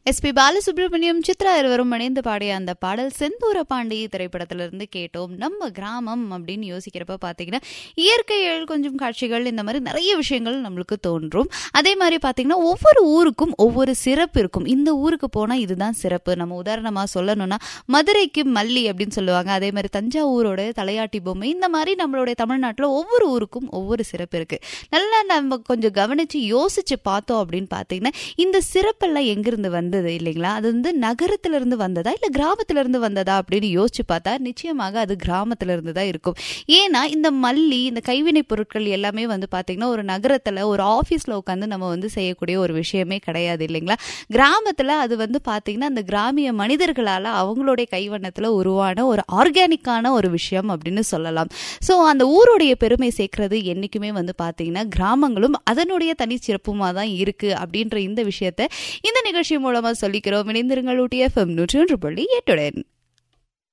SP Balasubramaniam Chitra இருவரும் இணைந்து பாடிய அந்த பாடல் செந்தூர பாண்டி திரைப்படத்திலிருந்து கேட்டோம் நம்ம கிராமம் அப்படின்னு யோசிக்கிறப்ப பார்த்தீங்கன்னா இயற்கைகள் கொஞ்சம் காட்சிகள் இந்த மாதிரி நிறைய விஷயங்கள் நம்மளுக்கு தோன்றும் அதே மாதிரி பார்த்தீங்கன்னா ஒவ்வொரு ஊருக்கும் ஒவ்வொரு சிறப்பு இருக்கும் இந்த ஊருக்கு போனால் இதுதான் சிறப்பு நம்ம உதாரணமாக சொல்லணும்னா மதுரைக்கு மல்லி அப்படின்னு சொல்லுவாங்க அதே மாதிரி தஞ்சாவூரோட தலையாட்டி பொம்மை இந்த மாதிரி நம்மளுடைய தமிழ்நாட்டில் ஒவ்வொரு ஊருக்கும் ஒவ்வொரு சிறப்பு இருக்கு நல்லா நம்ம கொஞ்சம் கவனிச்சு யோசிச்சு பார்த்தோம் அப்படின்னு பார்த்தீங்கன்னா இந்த சிறப்பெல்லாம் எங்கிருந்து வந்தது இல்லைங்களா அது வந்து நகரத்துல இருந்து வந்ததா இல்ல கிராமத்துல இருந்து வந்ததா அப்படின்னு யோசிச்சு பார்த்தா நிச்சயமாக அது கிராமத்துல இருந்து தான் இருக்கும் ஏன்னா இந்த மல்லி இந்த கைவினை பொருட்கள் எல்லாமே வந்து பாத்தீங்கன்னா ஒரு நகரத்துல ஒரு ஆபீஸ்ல உட்காந்து நம்ம வந்து செய்யக்கூடிய ஒரு விஷயமே கிடையாது இல்லைங்களா கிராமத்துல அது வந்து பாத்தீங்கன்னா அந்த கிராமிய மனிதர்களால அவங்களுடைய கைவண்ணத்துல உருவான ஒரு ஆர்கானிக்கான ஒரு விஷயம் அப்படின்னு சொல்லலாம் ஸோ அந்த ஊருடைய பெருமை சேர்க்கறது என்னைக்குமே வந்து பாத்தீங்கன்னா கிராமங்களும் அதனுடைய தனிச்சிறப்புமா தான் இருக்கு அப்படின்ற இந்த விஷயத்த இந்த நிகழ்ச்சி மூலமா சொல்லிக்கிறோம் இணைந்திருங்கள் ஊட்டி எஃப்எம் நூற்றி ஒன்று புள்ளி எட்டுடன்